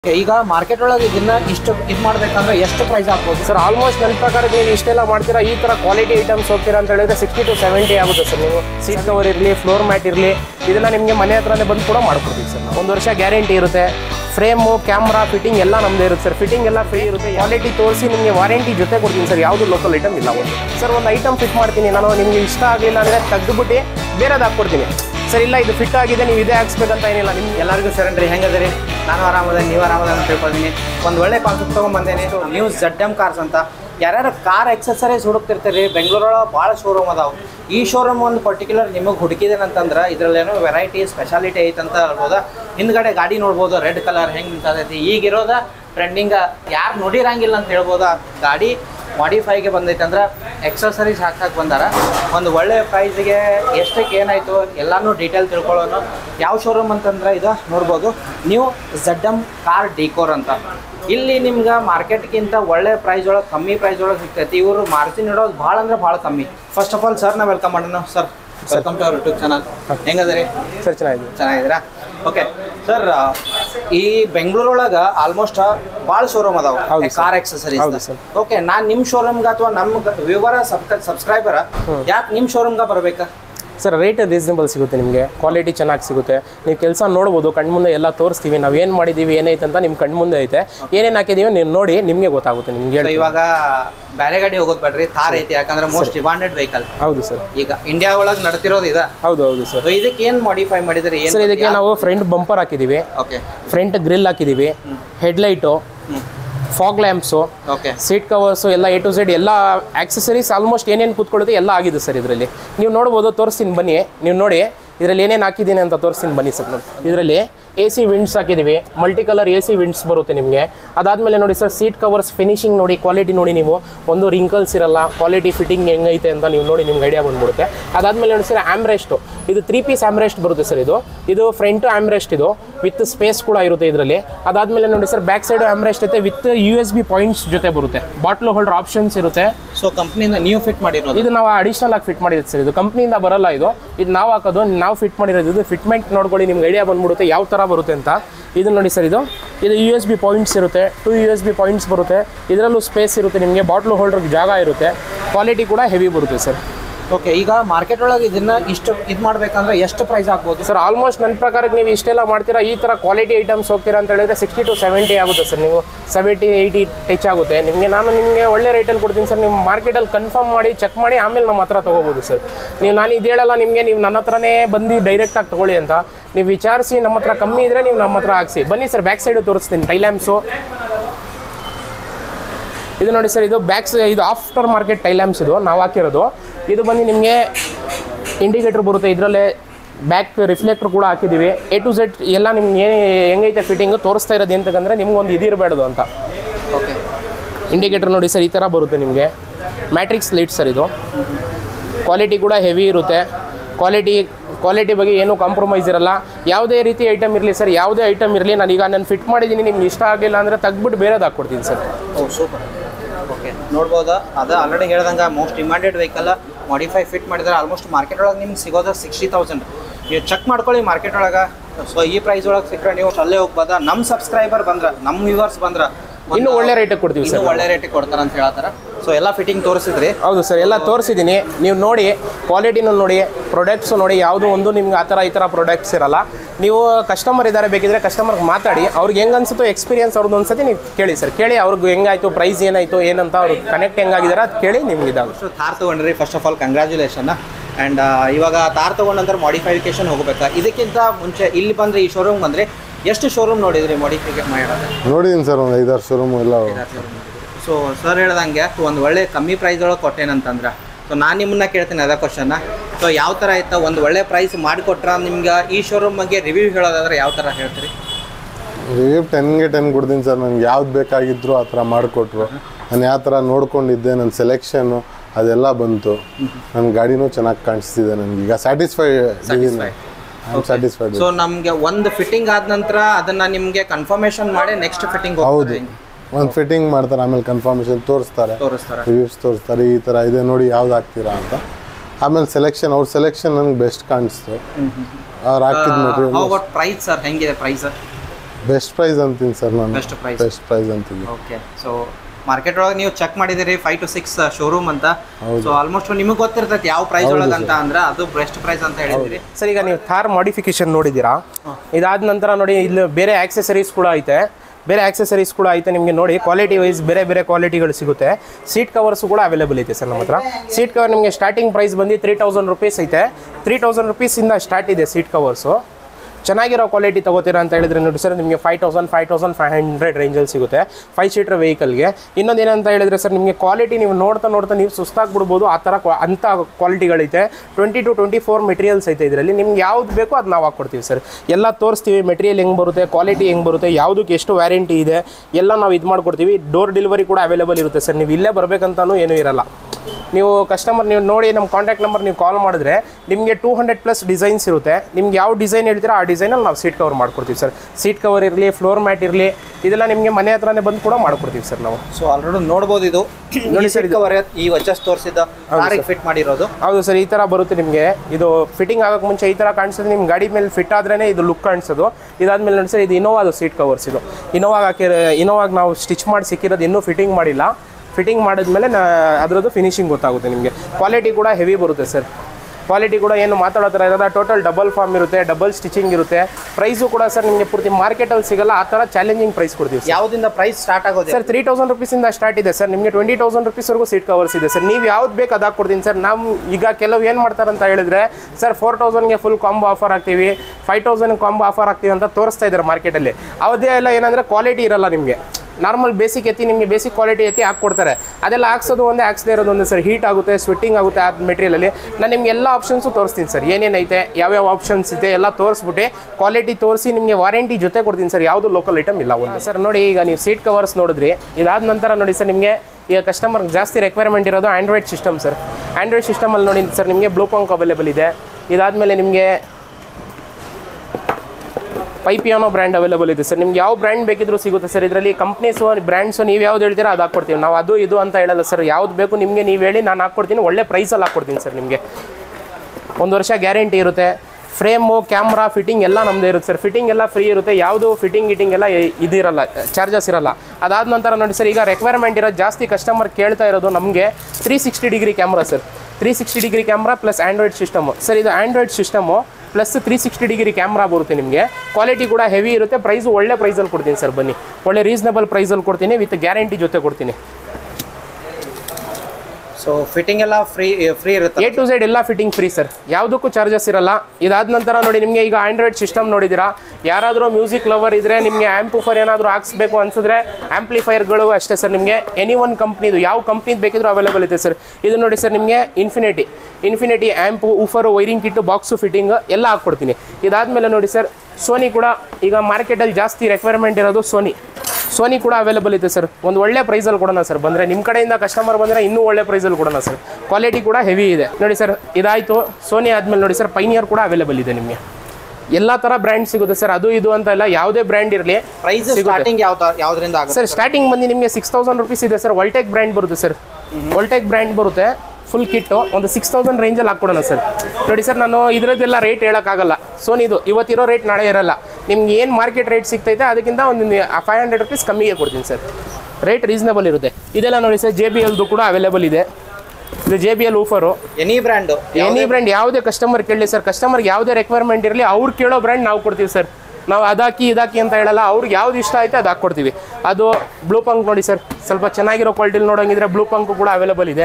ಈಗ ಮಾರ್ಕೆಟ್ ಒಳಗೆ ಇದನ್ನ ಇಷ್ಟು ಇದು ಮಾಡ್ಬೇಕಂದ್ರೆ ಎಷ್ಟು ಪ್ರೈಸ್ ಹಾಕ್ಬೋದು ಸರ್ ಆಲ್ಮೋಸ್ಟ್ ನನ್ನ ಪ್ರಕಾರ ನೀವು ಇಷ್ಟೆಲ್ಲ ಮಾಡ್ತೀರಾ ಈ ಥರ ಕ್ವಾಲಿಟಿ ಐಟಮ್ಸ್ ಹೋಗ್ತೀರಾ ಅಂತ ಹೇಳಿದ್ರೆ ಸಿಕ್ಸ್ಟಿ ಟು ಸೆವೆಂಟಿ ಆಗುತ್ತೆ ಸರ್ ನೀವು ಸೀಟ್ ಕವರ್ ಇರಲಿ ಫ್ಲೋರ್ ಮ್ಯಾಟ್ ಇರಲಿ ಇದನ್ನ ನಿಮಗೆ ಮನೆ ಹತ್ರನೇ ಬಂದು ಕೂಡ ಮಾಡ್ಕೊಡ್ತೀವಿ ಸರ್ ಒಂದು ವರ್ಷ ಗ್ಯಾರಂಟಿ ಇರುತ್ತೆ ಫ್ರೇಮು ಕ್ಯಾಮ್ರಾ ಫಿಟ್ಟಿಂಗ್ ಎಲ್ಲ ನಮ್ಮದೇ ಇರುತ್ತೆ ಸರ್ ಫಿಟ್ಟಿಂಗ್ ಎಲ್ಲ ಫ್ರೀ ಇರುತ್ತೆ ಕ್ವಾಲಿಟಿ ತೋರಿಸಿ ನಿಮಗೆ ವಾರಂಟಿ ಜೊತೆ ಕೊಡ್ತೀನಿ ಸರ್ ಯಾವುದು ಲೋಕಲ್ ಐಟಮ್ ಇಲ್ಲ ಒಂದು ಸರ್ ಒಂದು ಐಟಮ್ ಫಿಟ್ ಮಾಡ್ತೀನಿ ನಾನು ನಿಮಗೆ ಇಷ್ಟ ಆಗಲಿಲ್ಲ ಅಂದರೆ ತೆಗೆದುಬಿಟ್ಟು ಬೇರೆದು ಹಾಕ್ಕೊಡ್ತೀನಿ ಸರ್ ಇಲ್ಲ ಇದು ಫಿಟ್ ಆಗಿದೆ ನೀವು ಇದೇ ಹಾಕ್ಸ್ಬೇಕಂತ ಏನಿಲ್ಲ ನಿಮ್ಗೆ ಎಲ್ಲರಿಗೂ ಸರಿ ಹೆಂಗದಿರಿ ನಾನು ಆರಾಮದ ನೀವು ಆರಾಮದ ಅಂತ ತಿಳ್ಕೊಳ್ತೀನಿ ಒಂದು ಒಳ್ಳೆ ಕಾನ್ಸೆಪ್ಟ್ ತೊಗೊಂಬಂದೇನೆ ನ್ಯೂ ಜಡ್ ಎಮ್ ಕಾರ್ಸ್ ಅಂತ ಯಾರ್ಯಾರು ಕಾರ್ ಎಕ್ಸಸರೀಸ್ ಹುಡುಕ್ತಿರ್ತೀರಿ ಬೆಂಗಳೂರೊಳಗೆ ಭಾಳ ಶೋರೂಮ್ ಅದಾವೆ ಈ ಶೋರೂಮ್ ಒಂದು ಪರ್ಟಿಕ್ಯುಲರ್ ನಿಮಗೆ ಹುಡುಕಿದೇನಂತಂದ್ರೆ ಇದರಲ್ಲೇನೋ ವೆರೈಟಿ ಸ್ಪೆಷಾಲಿಟಿ ಐತೆ ಅಂತ ಹೇಳ್ಬೋದ ಹಿಂದ್ಗಡೆ ಗಾಡಿ ನೋಡ್ಬೋದು ರೆಡ್ ಕಲರ್ ಹೆಂಗೆ ನಿಂತದೈತಿ ಈಗಿರೋದ ಟ್ರೆಂಡಿಂಗ ಯಾರು ನೋಡಿರಂಗಿಲ್ಲ ಅಂತ ಹೇಳ್ಬೋದ ಗಾಡಿ ಮಾಡಿಫೈಗೆ ಬಂದೈತೆ ಅಂದ್ರೆ ಎಕ್ಸಸರೀಸ್ ಹಾಕಕ್ಕೆ ಬಂದಾರ ಒಂದು ಒಳ್ಳೆ ಪ್ರೈಸ್ಗೆ ಎಷ್ಟಕ್ಕೆ ಏನಾಯಿತು ಎಲ್ಲಾನು ಡೀಟೇಲ್ ತಿಳ್ಕೊಳ್ಳೋನು ಯಾವ ಶೋರೂಮ್ ಅಂತಂದ್ರೆ ಇದು ನೋಡ್ಬೋದು ನ್ಯೂ ಜಡ್ಡಮ್ ಕಾರ್ ಡಿಕೋರ್ ಅಂತ ಇಲ್ಲಿ ನಿಮ್ಗೆ ಮಾರ್ಕೆಟ್ಗಿಂತ ಒಳ್ಳೆ ಪ್ರೈಸ್ ಒಳಗೆ ಕಮ್ಮಿ ಪ್ರೈಸ್ ಒಳಗೆ ಸಿಗ್ತೈತಿ ಇವರು ಮಾರ್ಜಿನ್ ಇಡೋದು ಭಾಳ ಅಂದ್ರೆ ಭಾಳ ಕಮ್ಮಿ ಫಸ್ಟ್ ಆಫ್ ಆಲ್ ಸರ್ ನಾ ವೆಲ್ಕಮ್ ಮಾಡೋಣ sir welcome to our YouTube channel ಹೆಂಗದ್ರಿ ಸರ್ ಚೆನ್ನಾಗಿದೆ ಚೆನ್ನಾಗಿದ್ದೀರಾ ಓಕೆ ಸರ್ ಈ ಬೆಂಗಳೂರೊಳಗೆ ಆಲ್ಮೋಸ್ಟ್ ಭಾಳ ಶೋರೂಮ್ ಹೌದು ಅದಾವ sir. ಕಾರ್ ಹೌದು ಎಕ್ಸಸರೀಸ್ sir. ಓಕೆ ನಾನು ನಿಮ್ಮ ಶೋರೂಮ್ಗೆ ಅಥವಾ ನಮ್ಮ ವ್ಯೂವರ ಸಬ್ಸ್ಕ್ರೈಬರ ಯಾಕೆ ನಿಮ್ಮ ಶೋರೂಮ್ಗೆ ಬರ್ಬೇಕಾ ಸರ್ ರೇಟ್ ರೀಸನಬಲ್ ಸಿಗುತ್ತೆ ನಿಮಗೆ ಕ್ವಾಲಿಟಿ ಚೆನ್ನಾಗಿ ಸಿಗುತ್ತೆ ನೀವು ಕೆಲಸ ನೋಡ್ಬೋದು ಕಣ್ಮುಂದೆ ಎಲ್ಲ ತೋರಿಸ್ತೀವಿ ನಾವು ಏನು ಮಾಡಿದ್ದೀವಿ ಏನೈತೆ ಅಂತ ನಿಮ್ಮ ಕಣ್ಮುಂದೆ ಐತೆ ಏನೇನು ಹಾಕಿದ್ದೀವಿ ನೀವು ನೋಡಿ ನಿಮಗೆ ಗೊತ್ತಾಗುತ್ತೆ ನಿಮ್ಗೆ So, ಹೇಳಿ ಇವಾಗ ಬೇರೆ ಗಾಡಿ ಹೋಗೋದು ಬೇಡ್ರಿ ಥಾರ್ ಐತಿ ಯಾಕಂದ್ರೆ ಮೋಸ್ಟ್ ಡಿಮಾಂಡೆಡ್ ವೆಹಿಕಲ್ ಹೌದು ಸರ್ ಈಗ ಇಂಡಿಯಾ ಒಳಗೆ ನಡ್ತಿರೋದು ಇದೆ ಹೌದು ಹೌದು ಸರ್ ಸೊ ಇದಕ್ಕೆ ಏನು ಮಾಡಿಫೈ ಮಾಡಿದ್ರಿ ಸರ್ ಏನು ಇದಕ್ಕೆ ನಾವು ಫ್ರಂಟ್ ಬಂಪರ್ ಹಾಕಿದ್ದೀವಿ ಓಕೆ ಫ್ರಂಟ್ ಗ್ರಿಲ್ ಹಾಕಿದ್ದೀವಿ headlight fog lamps okay seat covers ಎಲ್ಲ ಎ ಟು ಝೆಡ್ ಎಲ್ಲ ಆಕ್ಸೆಸರೀಸ್ ಆಲ್ಮೋಸ್ಟ್ ಏನೇನು ಕೂತ್ಕೊಳ್ಳುತ್ತೆ ಎಲ್ಲ ಆಗಿದೆ ಸರ್ ಇದರಲ್ಲಿ ನೀವು ನೋಡ್ಬೋದು ತೋರಿಸ್ತೀನಿ ಬನ್ನಿ ನೀವು ನೋಡಿ ಇದರಲ್ಲಿ ಏನೇನು ಹಾಕಿದ್ದೀನಿ ಅಂತ ತೋರಿಸ್ತೀನಿ ಬನ್ನಿ ಸರ್ ನೋಡಿ ಇದರಲ್ಲಿ ಎ ಸಿ ವಿಂಡ್ಸ್ ಹಾಕಿದ್ದೀವಿ multi colour A C winds ಬರುತ್ತೆ ನಿಮಗೆ ಅದಾದಮೇಲೆ ನೋಡಿ ಸರ್ ಸೀಟ್ ಕವರ್ಸ್ ಫಿನಿಶಿಂಗ್ ನೋಡಿ ಕ್ವಾಲಿಟಿ ನೋಡಿ ನೀವು ಒಂದು ರಿಂಕಲ್ಸ್ ಇರಲ್ಲ ಕ್ವಾಲಿಟಿ ಫಿಟ್ಟಿಂಗ್ ಹೆಂಗೈತೆ ಅಂತ ನೀವು ನೋಡಿ ನಿಮ್ಗೆ ಐಡಿಯಾ ಬಂದ್ಬಿಡುತ್ತೆ ಅದಾದಮೇಲೆ ನೋಡಿ ಸರ್ ಆಮ್ರೆಸ್ಟು ಇದು ತ್ರೀ ಪೀಸ್ ಆಮ್ರೆಸ್ಟ್ ಬರುತ್ತೆ ಸರ್ ಇದು ಇದು ಫ್ರಂಟ್ ಆಮ್ರೆಸ್ಟ್ ಇದು ವಿತ್ ಸ್ಪೇಸ್ ಕೂಡ ಇರುತ್ತೆ ಇದರಲ್ಲಿ ಅದಾದಮೇಲೆ ನೋಡಿ ಸರ್ ಬ್ಯಾಕ್ ಸೈಡ್ ಆಮ್ರೆಸ್ಟ್ ಇರುತ್ತೆ with U S B points ಜೊತೆ ಬರುತ್ತೆ ಬಾಟ್ಲ್ ಹೋಲ್ಡರ್ ಆಪ್ಷನ್ಸ್ ಇರುತ್ತೆ ಸೊ ಕಂಪ್ನಿಯಿಂದ ನೀವು ಫಿಟ್ ಮಾಡಿರೋದು ಇದು ನಾವು ಅಡಿಷನಲ್ ಆಗಿ ಫಿಟ್ ಮಾಡಿರೋದು ಸರ್ ಇದು ಕಂಪ್ನಿಯಿಂದ ಬರಲ್ಲ ಇದು ಇದು ನಾವು ಹಾಕೋದು ನಾವು ಫಿಟ್ ಮಾಡಿರೋದು ಇದು ಫಿಟ್ಮೆಂಟ್ ನೋಡ್ಕೊಳ್ಳಿ ನಿಮ್ಗೆ ಐಡಿಯಾ ಬಂದ್ಬಿಡುತ್ತೆ ಯಾವ ಥರ ಬರುತ್ತೆ ಅಂತ ಇದು ನೋಡಿ ಸರ್ ಇದು ಇದು ಯು ಎಸ್ ಬಿ ಪಾಯಿಂಟ್ಸ್ ಇರುತ್ತೆ two U S B points ಬರುತ್ತೆ ಇದರಲ್ಲೂ ಸ್ಪೇಸ್ ಇರುತ್ತೆ ನಿಮಗೆ ಬಾಟ್ಲ್ ಹೋಲ್ಡರ್ಗೆ ಜಾಗ ಇರುತ್ತೆ ಕ್ವಾಲಿಟಿ ಕೂಡ ಹೆವಿ ಬರುತ್ತೆ ಸರ್ ಓಕೆ ಈಗ ಮಾರ್ಕೆಟ್ ಒಳಗೆ ಇದನ್ನ ಇಷ್ಟು ಇದು ಮಾಡ್ಬೇಕಂದ್ರೆ ಎಷ್ಟು ಪ್ರೈಸ್ ಆಗ್ಬೋದು ಸರ್ ಆಲ್ಮೋಸ್ಟ್ ನನ್ನ ಪ್ರಕಾರಕ್ಕೆ ನೀವು ಇಷ್ಟೆಲ್ಲ ಮಾಡ್ತೀರಾ ಈ ಥರ ಕ್ವಾಲಿಟಿ ಐಟಮ್ಸ್ ಹೋಗ್ತೀರಾ ಅಂತ ಹೇಳಿದ್ರೆ ಸಿಕ್ಸ್ಟಿ ಟು ಸೆವೆಂಟಿ ಆಗುತ್ತೆ ಸರ್ ನೀವು ಸೆವೆಂಟಿ ಏಯ್ಟಿ ಟಚ್ ಆಗುತ್ತೆ ನಿಮಗೆ ನಾನು ನಿಮಗೆ ಒಳ್ಳೆ ರೇಟಲ್ಲಿ ಕೊಡ್ತೀನಿ ಸರ್ ನೀವು ಮಾರ್ಕೆಟಲ್ಲಿ ಕನ್ಫರ್ಮ್ ಮಾಡಿ ಚೆಕ್ ಮಾಡಿ ಆಮೇಲೆ ನಮ್ಮ ಹತ್ರ ತೊಗೋಬೋದು ಸರ್ ನೀವು ನಾನು ಇದು ಹೇಳಲ್ಲ ನಿಮಗೆ ನೀವು ನನ್ನ ಹತ್ರನೇ ಬಂದು ಡೈರೆಕ್ಟಾಗಿ ತೊಗೊಳ್ಳಿ ಅಂತ ನೀವು ವಿಚಾರಿಸಿ ನಮ್ಮ ಹತ್ರ ಕಮ್ಮಿ ಇದ್ದರೆ ನೀವು ನಮ್ಮ ಹತ್ರ ಹಾಕ್ಸಿ ಬನ್ನಿ ಸರ್ ಬ್ಯಾಕ್ ಸೈಡು ತೋರಿಸ್ತೀನಿ ಟೈಲ್ಯಾಮ್ಸು ಇದು ನೋಡಿ ಸರ್ ಇದು ಬ್ಯಾಕ್ಸ್ ಇದು ಆಫ್ಟರ್ ಮಾರ್ಕೆಟ್ ಟೈಲ್ಯಾಮ್ಸ್ ಇದು ನಾವು ಹಾಕಿರೋದು ಇದು ಬಂದು ನಿಮಗೆ ಇಂಡಿಕೇಟರ್ ಬರುತ್ತೆ ಇದರಲ್ಲೇ ಬ್ಯಾಕ್ ರಿಫ್ಲೆಕ್ಟರ್ ಕೂಡ ಹಾಕಿದ್ದೀವಿ ಎ ಟು ಝೆಡ್ ಎಲ್ಲ ನಿಮ್ಗೆ ಏನು ಹೆಂಗೈತೆ ಫಿಟ್ಟಿಂಗು ತೋರಿಸ್ತಾ ಇರೋದು ಅಂತಂದರೆ ನಿಮ್ಗೆ ಒಂದು ಇದಿರಬೇಡದು ಅಂತ ಓಕೆ ಇಂಡಿಕೇಟರ್ ನೋಡಿ ಸರ್ ಈ ಥರ ಬರುತ್ತೆ ನಿಮಗೆ ಮ್ಯಾಟ್ರಿಕ್ಸ್ ಲೈಟ್ ಸರ್ ಇದು ಕ್ವಾಲಿಟಿ ಕೂಡ ಹೆವಿ ಇರುತ್ತೆ ಕ್ವಾಲಿಟಿ ಕ್ವಾಲಿಟಿ ಬಗ್ಗೆ ಏನೂ ಕಾಂಪ್ರಮೈಸ್ ಇರಲ್ಲ ಯಾವುದೇ ರೀತಿ ಐಟಮ್ ಇರಲಿ ಸರ್ ಯಾವುದೇ ಐಟಮ್ ಇರಲಿ ನಾನೀಗ ನಾನು ಫಿಟ್ ಮಾಡಿದ್ದೀನಿ ನಿಮ್ಗೆ ಇಷ್ಟ ಆಗಲಿಲ್ಲ ಅಂದರೆ ತೆಗ್ಬಿಟ್ಟು ಬೇರೆದು ಹಾಕ್ಕೊಡ್ತೀನಿ ಸರ್ ಓ ಸೂಪರ್ ಓಕೆ ನೋಡ್ಬೋದಾ ಅದು ಆಲ್ರೆಡಿ ಹೇಳ್ದಂಗೆ most demanded vehicle modify fit ಮಾಡಿದ್ರೆ ಆಲ್ಮೋಸ್ಟ್ ಮಾರ್ಕೆಟ್ ಒಳಗೆ ನಿಮ್ಗೆ ಸಿಗೋದು ಸಿಕ್ಸ್ಟಿ ತೌಸಂಡ್ ನೀವು ಚೆಕ್ ಮಾಡ್ಕೊಳ್ಳಿ ಮಾರ್ಕೆಟ್ ಒಳಗೆ ಸೊ ಈ ಪ್ರೈಸ್ ಒಳಗೆ ಸಿಕ್ಕರೆ ನೀವು ಅಲ್ಲೇ ಹೋಗ್ಬೋದಾ ನಮ್ಮ ಸಬ್ಸ್ಕ್ರೈಬರ್ ಬಂದ್ರೆ ನಮ್ಮ ವ್ಯೂವರ್ಸ್ ಬಂದ್ರೆ ಇನ್ನೂ ಒಳ್ಳೆ ರೇಟಿಗೆ ಕೊಡ್ತೀವಿ ಇನ್ನೂ ಸರ್ ಒಳ್ಳೆ ರೇಟಿಗೆ ಕೊಡ್ತಾರೆ ಅಂತ ಹೇಳ್ತಾರೆ ಸೊ ಎಲ್ಲ ಫಿಟ್ಟಿಂಗ್ ತೋರಿಸಿದ್ರಿ ಹೌದು ಸರ್ ಎಲ್ಲ ತೋರಿಸಿದ್ದೀನಿ ನೀವು ನೋಡಿ ಕ್ವಾಲಿಟಿನೂ ನೋಡಿ ಪ್ರಾಡಕ್ಟ್ಸು ನೋಡಿ ಯಾವುದೋ ಒಂದು ನಿಮ್ಗೆ ಆ ಥರ ಈ ಥರ ಪ್ರಾಡಕ್ಟ್ಸ್ ಇರಲ್ಲ ನೀವು ಕಸ್ಟಮರ್ ಇದ್ದಾರೆ ಬೇಕಿದ್ರೆ ಕಸ್ಟಮರ್ಗೆ ಮಾತಾಡಿ ಅವ್ರಿಗೆ ಹೆಂಗೆ ಅನ್ಸುತ್ತೋ ಎಕ್ಸ್ಪೀರಿಯನ್ಸ್ ಅವ್ರದ್ದು ಒಂದ್ಸತಿ ನೀವು ಕೇಳಿ ಸರ್ ಕೇಳಿ ಅವ್ರಿಗೆ ಹೆಂಗಾಯ್ತು ಪ್ರೈಸ್ ಏನಾಯಿತು ಏನಂತ ಅವ್ರು ಕನೆಕ್ಟ್ ಹೆಂಗಾಗಿದ್ದಾರೆ ಅದು ಕೇಳಿ ನಿಮ್ಗೆ ಇದಾಗುತ್ತೆ ಸೊ ಥಾರ್ ತೊಗೊಂಡ್ರಿ first of all congratulation and ಇವಾಗ ತಾರ್ ತೊಗೊಂಡಂದ್ರೆ ಮಾಡಿಫಿಕೇಶನ್ ಹೋಗ್ಬೇಕಾ ಇದಕ್ಕಿಂತ ಮುಂಚೆ ಇಲ್ಲಿ ಬಂದರೆ ಈ ಶೋರೂಮ್ ಬಂದರೆ ಎಷ್ಟು ಶೋರೂಮ್ ನೋಡಿದ್ರಿ ಮಾಡಿಫಿಕೇಟ್ ಮಾಡೋದು ನೋಡಿದ್ದೀನಿ ಸರ್ ಒಂದು ಐದಾರು ಶೋರೂಮ್ ಎಲ್ಲ ಸೊ ಸರ್ ಹೇಳ್ದಂಗೆ ಒಂದು ಒಳ್ಳೆ ಕಮ್ಮಿ ಪ್ರೈಸ್ ಒಳಗೆ ಕೊಟ್ಟೇನಂತಂದ್ರೆ ಸೊ ನಾನು ನಿಮ್ಮನ್ನ ಕೇಳ್ತೀನಿ ಅದೇ ಕ್ವಶನ್ನ ಸೊ ಯಾವ ಥರ ಆಯ್ತಾ ಒಂದು ಒಳ್ಳೆ ಪ್ರೈಸ್ ಮಾಡಿಕೊಟ್ರ ನಿಮ್ಗೆ ಈ ಶೋರೂಮ್ ಬಗ್ಗೆ ರಿವ್ಯೂ ಹೇಳೋದಾದ್ರೆ ಯಾವ ಥರ ಹೇಳ್ತೀರಿ ರಿವ್ಯೂ ಟೆನ್ಗೆ ಟೆನ್ ಕೊಡ್ತೀನಿ ಸರ್ ನನಗೆ ಯಾವ್ದು ಬೇಕಾಗಿದ್ರು ಆ ಥರ ಮಾಡಿಕೊಟ್ರು ನಾನು ಯಾವ ಥರ ನೋಡ್ಕೊಂಡಿದ್ದೆ ನನ್ನ ಸೆಲೆಕ್ಷನ್ನು ಅದೆಲ್ಲ ಬಂತು ನನ್ನ ಗಾಡಿನೂ ಚೆನ್ನಾಗಿ ಕಾಣಿಸ್ತಿದೆ ನನಗೆ ಈಗ satisfy Satisfied. I am satisfied so ನಮಗೆ ಒಂದು ಫಿಟ್ಟಿಂಗ್ ಆದ ನಂತರ ಅದನ್ನ ನಿಮಗೆ ಕನ್ಫರ್ಮೇಶನ್ ಮಾಡಿ ನೆಕ್ಸ್ಟ್ ಫಿಟ್ಟಿಂಗ್ ಹೌದು ಒಂದು ಫಿಟ್ಟಿಂಗ್ ಮಾಡ್ತಾರೆ ಆಮೇಲೆ ಕನ್ಫರ್ಮೇಷನ್ ತೋರಿಸ್ತಾರೆ ತೋರಿಸ್ತಾರೆ ರಿವ್ಯೂಸ್ ತೋರಿಸ್ತಾರೆ ಈ ಥರ ಇದೆ ನೋಡಿ ಯಾವ್ದು ಹಾಕ್ತೀರಾ ಅಂತ ಆಮೇಲೆ ಸೆಲೆಕ್ಷನ್ ಅವ್ರ ಸೆಲೆಕ್ಷನ್ ನನಗೆ ಬೆಸ್ಟ್ ಕಾಣಿಸ್ತು ಅವ್ರು ಹಾಕಿದ how material about price sir ಹೆಂಗಿದೆ ಪ್ರೈಸ್ ಬೆಸ್ಟ್ ಪ್ರೈಸ್ ಅಂತೀನಿ ಸರ್ ನಾನು Best price. ಬೆಸ್ಟ್ ಪ್ರೈಸ್ ಅಂತೀನಿ ಓಕೆ ಸೊ ಮಾರ್ಕೆಟ್ ಒಳಗೆ ನೀವು ಚೆಕ್ ಮಾಡಿದಿರಿ ಫೈವ್ ಟು ಸಿಕ್ಸ್ ಶೋರೂಮ್ ಅಂತ ಸೊ ಆಲ್ಮೋಸ್ಟ್ ನಿಮಗೆ ಗೊತ್ತಿರ್ತೈತಿ ಯಾವ ಪ್ರೈಸ್ ಒಳಗೆ ಅಂತ ಅಂದ್ರೆ ಅದು ಬೆಸ್ಟ್ ಪ್ರೈಸ್ ಅಂತ ಹೇಳಿದ್ರಿ ಸರ್ ಈಗ ನೀವು ಥಾರ್ ಮಾಡಿಫಿಕೇಶನ್ ನೋಡಿದ್ದೀರಾ ಇದಾದ ನಂತರ ನೋಡಿ ಇಲ್ಲಿ ಬೇರೆ ಆಕ್ಸೆಸರೀಸ್ ಕೂಡ ಐತೆ ಬೇರೆ ಆಕ್ಸೆಸರೀಸ್ ಕೂಡ ಐತೆ ನಿಮಗೆ ನೋಡಿ ಕ್ವಾಲಿಟಿ ವೈಸ್ ಬೇರೆ ಬೇರೆ ಕ್ವಾಲಿಟಿಗಳು ಸಿಗುತ್ತೆ ಸೀಟ್ ಕವರ್ಸು ಕೂಡ ಅವೈಲೇಬಲ್ ಐತೆ ಸರ್ ನಮ್ಮ ಹತ್ರ ಸೀಟ್ ಕವರ್ ನಿಮಗೆ ಸ್ಟಾರ್ಟಿಂಗ್ ಪ್ರೈಸ್ ಬಂದು ತ್ರೀ ತೌಸಂಡ್ ರುಪೀಸ್ ಐತೆ ತ್ರೀ ತೌಸಂಡ್ ರುಪೀಸಿಂದ ಸ್ಟಾರ್ಟ್ ಇದೆ ಸೀಟ್ ಕವರ್ಸು ಚೆನ್ನಾಗಿರೋ ಕ್ವಾಲಿಟಿ ತಗೋತೀರಾ ಅಂತ ಹೇಳಿದ್ರೆ ನೋಡಿ ಸರ್ ನಿಮಗೆ five thousand five thousand five hundred ರೇಂಜಲ್ಲಿ ಸಿಗುತ್ತೆ ಫೈವ್ ಸೀಟರ್ ವೆಹಿಕಲ್ಗೆ ಇನ್ನೊಂದು ಏನಂತ ಹೇಳಿದ್ರೆ ಸರ್ ನಿಮಗೆ ಕ್ವಾಲಿಟಿ ನೀವು ನೋಡ್ತಾ ನೋಡ್ತಾ ನೀವು ಸುಸ್ತಾಗ್ಬಿಡ್ಬೋದು ಆ ಥರ ಕ್ವಾ ಅಂಥ ಕ್ವಾಲಿಟಿಗಳೈತೆ twenty to twenty four materials ಐತೆ ಇದರಲ್ಲಿ ನಿಮ್ಗೆ ಯಾವ್ದು ಬೇಕೋ ಅದು ನಾವು ಹಾಕ್ಕೊಡ್ತೀವಿ ಸರ್ ಎಲ್ಲ ತೋರಿಸ್ತೀವಿ ಮೆಟೀರಿಯಲ್ ಹೆಂಗೆ ಬರುತ್ತೆ ಕ್ವಾಲಿಟಿ ಹೆಂಗೆ ಬರುತ್ತೆ ಯಾವುದಕ್ಕೆ ಎಷ್ಟು ವ್ಯಾರಂಟಿ ಇದೆ ಎಲ್ಲ ನಾವು ಇದು ಮಾಡ್ಕೊಡ್ತೀವಿ ಡೋರ್ ಡೆಲಿವರಿ ಕೂಡ ಅವೈಲೇಬಲ್ ಇರುತ್ತೆ ಸರ್ ನೀವು ಇಲ್ಲೇ ಬರಬೇಕಂತನೂ ಏನೂ ಇರಲ್ಲ ನೀವು ಕಸ್ಟಮರ್ ನೀವು ನೋಡಿ ನಮ್ಮ ಕಾಂಟ್ಯಾಕ್ಟ್ ನಂಬರ್ ನೀವು ಕಾಲ್ ಮಾಡಿದ್ರೆ ನಿಮಗೆ ಟೂ ಹಂಡ್ರೆಡ್ ಪ್ಲಸ್ ಡಿಸೈನ್ಸ್ ಇರುತ್ತೆ ನಿಮ್ಗೆ ಯಾವ ಡಿಸೈನ್ ಹೇಳ್ತೀರಾ ಆ ಡಿಸೈನಲ್ಲಿ ನಾವು ಸೀಟ್ ಕವರ್ ಮಾಡ್ಕೊಡ್ತೀವಿ ಸರ್ ಸೀಟ್ ಕವರ್ ಇರಲಿ ಫ್ಲೋರ್ ಮ್ಯಾಟ್ ಇರಲಿ ಇದೆಲ್ಲ ನಿಮಗೆ ಮನೆ ಹತ್ರನೇ ಬಂದು ಕೂಡ ಮಾಡ್ಕೊಡ್ತೀವಿ ಸರ್ ನಾವು ಸೊ ಆಲ್ರೆಡಿ ನೋಡ್ಬೋದು ಇದು ನೋಡಿ ಸರ್ ಕವರ್ ಈ ವಚಸ್ ತೋರಿಸಿದ ಕಾರಿಗೆ ಫಿಟ್ ಮಾಡಿರೋದು ಹೌದು ಸರ್ ಈ ಥರ ಬರುತ್ತೆ ನಿಮಗೆ ಇದು ಫಿಟ್ಟಿಂಗ್ ಆಗೋಕ್ಕೆ ಮುಂಚೆ ಈ ಥರ ಕಾಣಿಸೋದು ನಿಮ್ಮ ಗಾಡಿ ಮೇಲೆ ಫಿಟ್ ಆದ್ರೇ ಇದು ಲುಕ್ ಕಾಣಿಸೋದು ಇದಾದ್ಮೇಲೆ ನೋಡಿ ಸರ್ ಇದು ಇನೋವಾದು ಸೀಟ್ ಕವರ್ಸ್ ಇದು ಇನೋವಾಗ ಹಾಕಿರೋ ಇನೋವಾಗ ನಾವು ಸ್ಟಿಚ್ ಮಾಡಿ ಸಿಕ್ಕಿರೋದು ಇನ್ನೂ ಫಿಟ್ಟಿಂಗ್ ಮಾಡಿಲ್ಲ ಫಿಟ್ಟಿಂಗ್ ಮಾಡಿದ್ಮೇಲೆ ನಾ ಅದರದ್ದು ಫಿನಿಶಿಂಗ್ ಗೊತ್ತಾಗುತ್ತೆ ನಿಮಗೆ ಕ್ವಾಲಿಟಿ ಕೂಡ ಹೆವಿ ಬರುತ್ತೆ ಸರ್ ಕ್ವಾಲಿಟಿ ಕೂಡ ಏನು ಮಾತಾಡೋ ಥರ ಇರೋದ ಟೋಟಲ್ ಡಬಲ್ ಫಾರ್ಮ್ ಇರುತ್ತೆ ಡಬಲ್ ಸ್ಟಿಚಿಂಗ್ ಇರುತ್ತೆ ಪ್ರೈಸು ಕೂಡ ಸರ್ ನಿಮಗೆ ಪೂರ್ತಿ ಮಾರ್ಕೆಟಲ್ಲಿ ಸಿಗಲ್ಲ ಆ ಥರ ಚಾಲೆಂಜಿಂಗ್ ಪ್ರೈಸ್ ಕೊಡ್ತೀವಿ ಸರ್ ಯಾವ್ದಿಂದ ಪ್ರೈಸ್ ಸ್ಟಾರ್ಟ್ ಆಗೋದು ಸರ್ ತ್ರೀ ತೌಸಂಡ್ ರುಪೀಸಿಂದ ಸ್ಟಾರ್ಟ್ ಇದೆ ಸರ್ ನಿಮಗೆ ಟ್ವೆಂಟಿ ತೌಸಂಡ್ ರುಪೀಸ್ವರೆಗೂ ಸೀಟ್ ಕವರ್ಸ್ ಇದೆ ಸರ್ ನೀವು ಯಾವ್ದು ಬೇಕು ಅದು ಹಾಕ್ಕೊಡ್ತೀನಿ ಸರ್ ನಾವು ಈಗ ಕೆಲವು ಏನು ಮಾಡ್ತಾರೆ ಅಂತ ಹೇಳಿದ್ರೆ ಸರ್ ಫೋರ್ ತೌಸಂಡ್ಗೆ ಫುಲ್ ಕಾಂಬೋ ಆಫರ್ ಹಾಕ್ತೀವಿ ಫೈವ್ ತೌಸಂಡ್ ಕಾಂಬೋ ಆಫರ್ ಹಾಕ್ತೀವಿ ಅಂತ ತೋರಿಸ್ತಾ ಇದ್ದಾರೆ ಮಾರ್ಕೆಟಲ್ಲಿ ಅವದೇ ಎಲ್ಲ ಏನಂದರೆ ಕ್ವಾಲಿಟಿ ಇರಲ್ಲ ನಿಮಗೆ ನಾರ್ಮಲ್ ಬೇಸಿಕ್ ಎತ್ತಿ ನಿಮಗೆ ಬೇಸಿಕ್ ಕ್ವಾಲಿಟಿ ಎತ್ತಿ ಹಾಕ್ಕೊಡ್ತಾರೆ ಅದೆಲ್ಲ ಹಾಕ್ಸೋದು ಒಂದೇ ಹಾಕ್ಸದೇ ಇರೋದು ಒಂದೇ ಸರ್ ಹೀಟ್ ಆಗುತ್ತೆ ಸ್ವೆಟ್ಟಿಂಗ್ ಆಗುತ್ತೆ ಆ ಮೆಟೀರಿಯಲಲ್ಲಿ ನಾನು ನಿಮ್ಗೆ ಎಲ್ಲ ಆಪ್ಷನ್ಸು ತೋರಿಸ್ತೀನಿ ಸರ್ ಏನೇನೈತೆ ಯಾವ್ಯಾವ ಆಪ್ಷನ್ಸ್ ಇದೆ ಎಲ್ಲ ತೋರಿಸ್ಬಿಟ್ಟು ಕ್ವಾಲಿಟಿ ತೋರಿಸಿ ನಿಮಗೆ ವಾರಂಟಿ ಜೊತೆ ಕೊಡ್ತೀನಿ ಸರ್ ಯಾವುದು ಲೋಕಲ್ ಐಟಮ್ ಇಲ್ಲ ಒಂದು ಸರ್ ನೋಡಿ ಈಗ ನೀವು ಸೀಟ್ ಕವರ್ಸ್ ನೋಡಿದ್ರಿ ಇದಾದ ನಂತರ ನೋಡಿ ಸರ್ ನಿಮಗೆ ಈಗ ಕಸ್ಟಮರ್ ಜಾಸ್ತಿ ರಿಕ್ವೈರ್ಮೆಂಟ್ ಇರೋದು ಆಂಡ್ರಾಯ್ಡ್ ಸಿಸ್ಟಮ್ ಸರ್ ಆಂಡ್ರಾಯ್ಡ್ ಸಿಸ್ಟಮಲ್ಲಿ ನೋಡಿ ಸರ್ ನಿಮಗೆ ಬ್ಲೂ ಪಾಂಕ್ ಅವೈಲೇಬಲ್ ಇದೆ ಇದಾದಮೇಲೆ ನಿಮಗೆ ಪೈಪಿಯಾನೋ ಬ್ರ್ಯಾಂಡ್ ಅವೈಲೇಬಲ್ ಇದೆ ಸರ್ ನಿಮ್ಗೆ ಯಾವ ಬ್ರ್ಯಾಂಡ್ ಬೇಕಿದ್ರೂ ಸಿಗುತ್ತೆ ಸರ್ ಇದರಲ್ಲಿ ಕಂಪ್ನೀಸು ಬ್ರ್ಯಾಂಡ್ಸು ನೀವು ಯಾವ್ದು ಹೇಳ್ತೀರಾ ಅದು ಹಾಕ್ಕೊಡ್ತೀವಿ ನಾವು ಅದು ಇದು ಅಂತ ಹೇಳಲ್ಲ ಸರ್ ಯಾವ್ದು ಬೇಕು ನಿಮಗೆ ನೀವು ಹೇಳಿ ನಾನು ಹಾಕ್ಕೊಡ್ತೀನಿ ಒಳ್ಳೆ ಪ್ರೈಸಲ್ಲಿ ಹಾಕ್ಕೊಡ್ತೀನಿ ಸರ್ ನಿಮಗೆ ಒಂದು ವರ್ಷ ಗ್ಯಾರಂಟಿ ಇರುತ್ತೆ ಫ್ರೇಮು ಕ್ಯಾಮ್ರಾ ಫಿಟ್ಟಿಂಗ್ ಎಲ್ಲ ನಮ್ಮದೇ ಇರುತ್ತೆ ಸರ್ ಫಿಟ್ಟಿಂಗ್ ಎಲ್ಲ ಫ್ರೀ ಇರುತ್ತೆ ಯಾವುದು ಫಿಟ್ಟಿಂಗ್ ಗಿಟ್ಟಿಂಗ್ ಎಲ್ಲ ಇ- ಇದಿರಲ್ಲ ಚಾರ್ಜಸ್ ಇರಲ್ಲ ಅದಾದ ನಂತರ ನೋಡಿ ಸರ್ ಈಗ ರಿಕ್ವೈರ್ಮೆಂಟ್ ಇರೋದು ಜಾಸ್ತಿ ಕಸ್ಟಮರ್ ಕೇಳ್ತಾ ಇರೋದು ನಮಗೆ three sixty degree camera sir three sixty degree camera plus Android system sir ಇದು Android system plus three sixty degree camera ಬರುತ್ತೆ ನಿಮಗೆ ಕ್ವಾಲಿಟಿ ಕೂಡ ಹೆವಿ ಇರುತ್ತೆ ಪ್ರೈಸು ಒಳ್ಳೆ ಪ್ರೈಸಲ್ಲಿ ಕೊಡ್ತೀನಿ ಸರ್ ಬನ್ನಿ ಒಳ್ಳೆ ರೀಸನಬಲ್ ಪ್ರೈಸಲ್ಲಿ ಕೊಡ್ತೀನಿ ವಿತ್ ಗ್ಯಾರಂಟಿ ಜೊತೆ ಕೊಡ್ತೀನಿ ಸೊ ಫಿಟ್ಟಿಂಗ್ ಎಲ್ಲ ಫ್ರೀ ಫ್ರೀ ಇರುತ್ತೆ ಎ ಟು ಝೆಡ್ ಎಲ್ಲ ಫಿಟ್ಟಿಂಗ್ ಫ್ರೀ ಸರ್ ಯಾವುದಕ್ಕೂ ಚಾರ್ಜಸ್ ಇರಲ್ಲ ಇದಾದ ನಂತರ ನೋಡಿ ನಿಮಗೆ ಈಗ ಆಂಡ್ರಾಯ್ಡ್ ಸಿಸ್ಟಮ್ ನೋಡಿದ್ದೀರಾ ಯಾರಾದರೂ ಮ್ಯೂಸಿಕ್ ಲವರ್ ಇದ್ದರೆ ನಿಮಗೆ ಆ್ಯಂಪ್ಲಿಫೈರ್ ಏನಾದರೂ ಹಾಕ್ಸ್ಬೇಕು ಅನ್ಸಿದ್ರೆ ಆ್ಯಂಪ್ಲಿಫೈರ್ಗಳು ಅಷ್ಟೇ ಸರ್ ನಿಮಗೆ ಎನಿ ಒನ್ ಕಂಪ್ನಿದು ಯಾವ ಕಂಪ್ನಿದು ಬೇಕಿದ್ರೂ ಅವೈಲೇಬಲ್ ಇದೆ ಸರ್ ಇದು ನೋಡಿ ಸರ್ ನಿಮಗೆ infinity infinity amp woofer wiring kit box fitting ಎಲ್ಲ ಹಾಕ್ಕೊಡ್ತೀನಿ ಇದಾದಮೇಲೆ ನೋಡಿ ಸರ್ ಸೋನಿ ಕೂಡ ಈಗ ಮಾರ್ಕೆಟಲ್ಲಿ ಜಾಸ್ತಿ ರಿಕ್ವೈರ್ಮೆಂಟ್ ಇರೋದು ಸೋನಿ ಸೋನಿ ಕೂಡ ಅವೈಲೇಬಲ್ ಇದೆ ಸರ್ ಒಂದು ಒಳ್ಳೆ ಪ್ರೈಸಲ್ಲಿ ಕೊಡೋಣ ಸರ್ ಬಂದರೆ ನಿಮ್ಮ ಕಡೆಯಿಂದ ಕಸ್ಟಮರ್ ಬಂದರೆ ಇನ್ನೂ ಒಳ್ಳೆ ಪ್ರೈಸಲ್ಲಿ ಕೊಡೋಣ ಸರ್ ಕ್ವಾಲಿಟಿ ಕೂಡ ಹೆವಿ ಇದೆ ನೋಡಿ ಸರ್ ಇದಾಯಿತು ಸೋನಿ ಆದಮೇಲೆ ನೋಡಿ ಸರ್ ಪೈನಿಯರ್ ಕೂಡ ಅವೈಲೇಬಲ್ ಇದೆ ನಿಮಗೆ ಎಲ್ಲ ಥರ ಬ್ರ್ಯಾಂಡ್ ಸಿಗುತ್ತೆ ಸರ್ ಅದು ಇದು ಅಂತ ಇಲ್ಲ ಯಾವುದೇ ಬ್ರ್ಯಾಂಡ್ ಇರಲಿ ಪ್ರೈಸ್ ಸ್ಟಾರ್ಟಿಂಗ್ ಯಾವ ಯಾವ್ದ್ರಿಂದ ಆಗುತ್ತೆ ಸರ್ ಸ್ಟಾರ್ಟಿಂಗ್ ಬಂದು ನಿಮಗೆ ಸಿಕ್ಸ್ ತೌಸಂಡ್ ರುಪೀಸ್ ಇದೆ ಸರ್ ವೋಲ್ಟೆಕ್ ಬ್ರ್ಯಾಂಡ್ ಬರುತ್ತೆ ಸರ್ ವೋಲ್ಟೆಕ್ ಬ್ರ್ಯಾಂಡ್ ಬರುತ್ತೆ ಫುಲ್ ಕಿಟ್ಟು ಒಂದು ಸಿಕ್ಸ್ ತೌಸಂಡ್ ರೇಂಜಲ್ಲಿ ಹಾಕ್ಕೊಡೋಣ ಸರ್ ನೋಡಿ ಸರ್ ನಾನು ಇದರದ್ದೆಲ್ಲ ರೇಟ್ ಹೇಳೋಕ್ಕಾಗಲ್ಲ ಸೋನಿದು ಇವತ್ತಿರೋ ರೇಟ್ ನಾಳೆ ಇರಲ್ಲ ನಿಮ್ಗೆ ಏನು ಮಾರ್ಕೆಟ್ ರೇಟ್ ಸಿಗ್ತೈತೆ ಅದಕ್ಕಿಂತ ಒಂದು ಫೈವ್ ಹಂಡ್ರೆಡ್ ರುಪೀಸ್ ಕಮ್ಮಿಗೆ ಕೊಡ್ತೀನಿ ಸರ್ ರೇಟ್ ರೀಸನಬಲ್ ಇರುತ್ತೆ ಇದೆಲ್ಲ ನೋಡಿ ಸರ್ ಜೆ ಬಿ ಎಲ್ದು ಕೂಡ ಅವೈಲೇಬಲ್ ಇದೆ ಇದು J B L woofer any brand any brand ಯಾವುದೇ ಕಸ್ಟಮರ್ ಕೇಳಲಿ ಸರ್ ಕಸ್ಟಮರ್ಗೆ ಯಾವುದೇ ರಿಕ್ವೈರ್ಮೆಂಟ್ ಇರಲಿ ಅವ್ರು ಕೇಳೋ ಬ್ರ್ಯಾಂಡ್ ನಾವು ಕೊಡ್ತೀವಿ ಸರ್ ನಾವು ಅದಾಕಿ ಇದಾಕಿ ಅಂತ ಹೇಳಲ್ಲ ಅವ್ರಿಗೆ ಯಾವ್ದು ಇಷ್ಟ ಆಯ್ತು ಅದು ಹಾಕ್ಕೊಡ್ತೀವಿ ಅದು ಬ್ಲೂ ಪಂಕ್ ನೋಡಿ ಸರ್ ಸ್ವಲ್ಪ ಚೆನ್ನಾಗಿರೋ ಕ್ವಾಲಿಟಿಲಿ ನೋಡೋಂಗಿದ್ರೆ ಬ್ಲೂ ಪಂಕು ಕೂಡ ಅವೈಲೇಬಲ್ ಇದೆ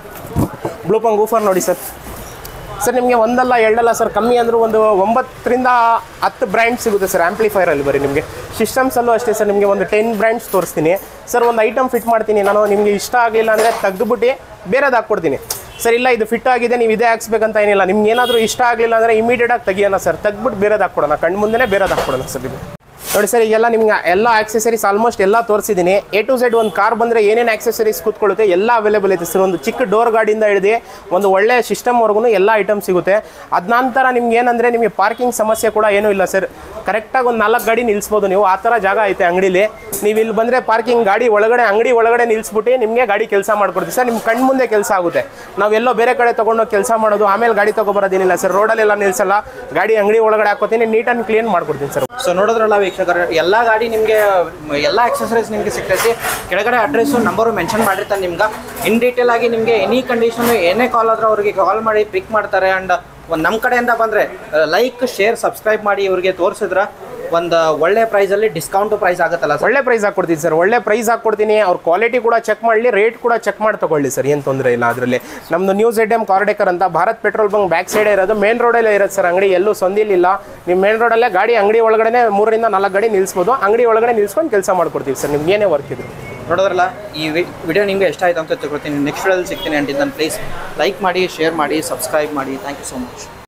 ಬ್ಲೂ ಪಂಕ್ ಊಫರ್ ನೋಡಿ ಸರ್ ಸರ್ ನಿಮಗೆ ಒಂದಲ್ಲ ಎರಡಲ್ಲ ಸರ್ ಕಮ್ಮಿ ಅಂದರೂ ಒಂದು ಒಂಬತ್ತರಿಂದ ಹತ್ತು ಬ್ರ್ಯಾಂಡ್ ಸಿಗುತ್ತೆ ಸರ್ ಆ್ಯಂಪ್ಲಿಫೈರಲ್ಲಿ ಬರೀ ನಿಮಗೆ ಸಿಸ್ಟಮ್ಸಲ್ಲೂ ಅಷ್ಟೇ ಸರ್ ನಿಮಗೆ ಒಂದು ಟೆನ್ ಬ್ರ್ಯಾಂಡ್ಸ್ ತೋರಿಸ್ತೀನಿ ಸರ್ ಒಂದು ಐಟಮ್ ಫಿಟ್ ಮಾಡ್ತೀನಿ ನಾನು ನಿಮಗೆ ಇಷ್ಟ ಆಗಲಿಲ್ಲ ಅಂದರೆ ತೆಗೆದುಬಿಟ್ಟು ಬೇರೆದು ಹಾಕ್ಕೊಡ್ತೀನಿ ಸರ್ ಇಲ್ಲ ಇದು ಫಿಟ್ ಆಗಿದೆ ನೀವು ಇದೇ ಹಾಕ್ಸ್ಬೇಕಂತ ಏನಿಲ್ಲ ನಿಮ್ಗೆ ಏನಾದರೂ ಇಷ್ಟ ಆಗಲಿಲ್ಲ ಅಂದರೆ ಇಮಿಡಿಯೇಟಾಗಿ ತೆಗಿಯೋಣ ಸರ್ ತೆಗ್ಬಿಟ್ಟು ಬೇರೆದು ಹಾಕ್ಕೊಡೋಣ ಕಣ್ಣು ಮುಂದೆನೇ ಬೇರೆದು ಹಾಕ್ಕೊಡೋಣ ಸರ್ ಇದು ನೋಡಿ ಸರ್ ಈಗೆಲ್ಲ ನಿಮ್ಗೆ ಎಲ್ಲ ಆಕ್ಸೆಸರೀಸ್ ಆಲ್ಮೋಸ್ಟ್ ಎಲ್ಲ ತೋರಿಸಿದ್ದೀನಿ ಎ ಟು ಝೆಡ್ ಒಂದು ಕಾರ್ ಬಂದರೆ ಏನೇನು ಆಕ್ಸೆಸರೀಸ್ ಕೂತ್ಕೊಳ್ಳುತ್ತೆ ಎಲ್ಲ ಅವೈಲೇಬಲ್ ಐತೆ ಸರ್ ಒಂದು ಚಿಕ್ಕ ಡೋರ್ ಗಾಡಿಯಿಂದ ಹಿಡಿದು ಒಂದು ಒಳ್ಳೆ ಸಿಸ್ಟಮ್ವರೆಗೂ ಎಲ್ಲ ಐಟಮ್ ಸಿಗುತ್ತೆ ಅದ ನಂತರ ನಿಮ್ಗೆ ಏನಂದರೆ ನಿಮಗೆ ಪಾರ್ಕಿಂಗ್ ಸಮಸ್ಯೆ ಕೂಡ ಏನೂ ಇಲ್ಲ ಸರ್ ಕರೆಕ್ಟಾಗಿ ಒಂದು ನಾಲ್ಕು ಗಾಡಿ ನಿಲ್ಲಿಸ್ಬೋದು ನೀವು ಆ ಥರ ಜಾಗ ಐತೆ ಅಂಗಡಿಲಿ ನೀವು ಇಲ್ಲಿ ಬಂದರೆ ಪಾರ್ಕಿಂಗ್ ಗಾಡಿ ಒಳಗಡೆ ಅಂಗಡಿ ಒಳಗಡೆ ನಿಲ್ಲಿಸ್ಬಿಟ್ಟು ನಿಮಗೆ ಗಾಡಿ ಕೆಲಸ ಮಾಡ್ಕೊಡ್ತೀವಿ ಸರ್ ನಿಮ್ಮ ಕಣ್ಣು ಮುಂದೆ ಕೆಲಸ ಆಗುತ್ತೆ ನಾವೆಲ್ಲೋ ಬೇರೆ ಕಡೆ ತೊಗೊಂಡೋಗಿ ಕೆಲಸ ಮಾಡೋದು ಆಮೇಲೆ ಗಾಡಿ ತೊಗೊಬರೋದೇನಿಲ್ಲ ಸರ್ ರೋಡಲ್ಲೆಲ್ಲ ನಿಲ್ಲಿಸಲ್ಲ ಗಾಡಿ ಅಂಗಡಿ ಒಳಗಡೆ ಹಾಕೋತೀನಿ ನೀಟ್ ಆ್ಯಂಡ್ ಕ್ಲೀನ್ ಮಾಡ್ಕೊಡ್ತೀನಿ ಸರ್ ಸೊ ನೋಡಿದ್ರಲ್ಲ ವೀಕ್ಷ ಚಗರ್ ಎಲ್ಲ ಗಾಡಿ ನಿಮಗೆ ಎಲ್ಲ ಎಕ್ಸಸರೀಸ್ ನಿಮಗೆ ಸಿಗ್ತೈತಿ ಕೆಳಗಡೆ ಅಡ್ರೆಸ್ಸು ನಂಬರು ಮೆನ್ಷನ್ ಮಾಡಿರ್ತಾನೆ ನಿಮ್ಗೆ ಇನ್ ಡೀಟೇಲ್ ಆಗಿ ನಿಮಗೆ ಎನಿ ಕಂಡೀಷನ್ ಏನೇ ಕಾಲ್ ಆದ್ರೆ ಅವ್ರಿಗೆ ಕಾಲ್ ಮಾಡಿ ಪಿಕ್ ಮಾಡ್ತಾರೆ ಆ್ಯಂಡ್ ಒಂದು ನಮ್ಮ ಕಡೆಯಿಂದ ಬಂದರೆ ಲೈಕ್ ಶೇರ್ ಸಬ್ಸ್ಕ್ರೈಬ್ ಮಾಡಿ ಇವ್ರಿಗೆ ತೋರಿಸಿದ್ರೆ ಒಂದು ಒಳ್ಳೆ ಪ್ರೈಸಲ್ಲಿ ಡಿಸ್ಕೌಂಟ್ ಪ್ರೈಸ್ ಆಗುತ್ತಲ್ಲ ಸರ್ ಒಳ್ಳೆ ಪ್ರೈಸ್ ಹಾಕ್ಕೊಡ್ತೀನಿ ಸರ್ ಒಳ್ಳೆ ಪ್ರೈಸ್ ಹಾಕ್ಕೊಡ್ತೀನಿ ಅವ್ರ ಕ್ವಾಲಿಟಿ ಕೂಡ ಚೆಕ್ ಮಾಡಲಿ ರೇಟ್ ಕೂಡ ಚೆಕ್ ಮಾಡಿ ತಗೊಳ್ಳಿ ಸರ್ ಏನು ತೊಂದರೆ ಇಲ್ಲ ಅದರಲ್ಲಿ ನಮ್ಮದು ನ್ಯೂಸ್ ಎಡ್ ಎಮ್ ಕಾರ್ಡೆಕರ್ ಅಂತ ಭಾರತ್ ಪೆಟ್ರೋಲ್ ಬಂಕ್ ಬ್ಯಾಕ್ ಸೈಡೇ ಇರೋದು ಮೇನ್ ರೋಡಲ್ಲೇ ಇರೋದು ಸರ್ ಅಂಗಡಿ ಎಲ್ಲೂ ಸಂದಿಲಿಲ್ಲ ನೀವು ಮೇನ್ ರೋಡಲ್ಲೇ ಗಾಡಿ ಅಂಗಡಿ ಒಳಗಡೆ ಮೂರರಿಂದ ನಾಲ್ಕು ಗಾಡಿ ನಿಲ್ಲಿಸ್ಬೋದು ಅಂಗಡಿ ಒಳಗಡೆ ನಿಲ್ಸ್ಕೊಂಡು ಕೆಲಸ ಮಾಡ್ಕೊಡ್ತೀವಿ ಸರ್ ನಿಮ್ಗೆ ಏನೇ ವರ್ಕ್ ಇದ್ರು ನೋಡೋದ್ರಲ್ಲ ಈ ವಿಡಿಯೋ ನಿಮಗೆ ಇಷ್ಟ ಆಯ್ತು ಅಂತ ತಿಳ್ಕೊತೀನಿ ನೆಕ್ಸ್ಟ್ ವಿಡಿಯೋದಲ್ಲಿ ಸಿಗ್ತೀನಿ ಅಂಟಿದ್ದು ಪ್ಲೀಸ್ ಲೈಕ್ ಮಾಡಿ ಶೇರ್ ಮಾಡಿ ಸಬ್ಸ್ಕ್ರೈಬ್ ಮಾಡಿ ಥ್ಯಾಂಕ್ ಯು ಸೊ ಮಚ್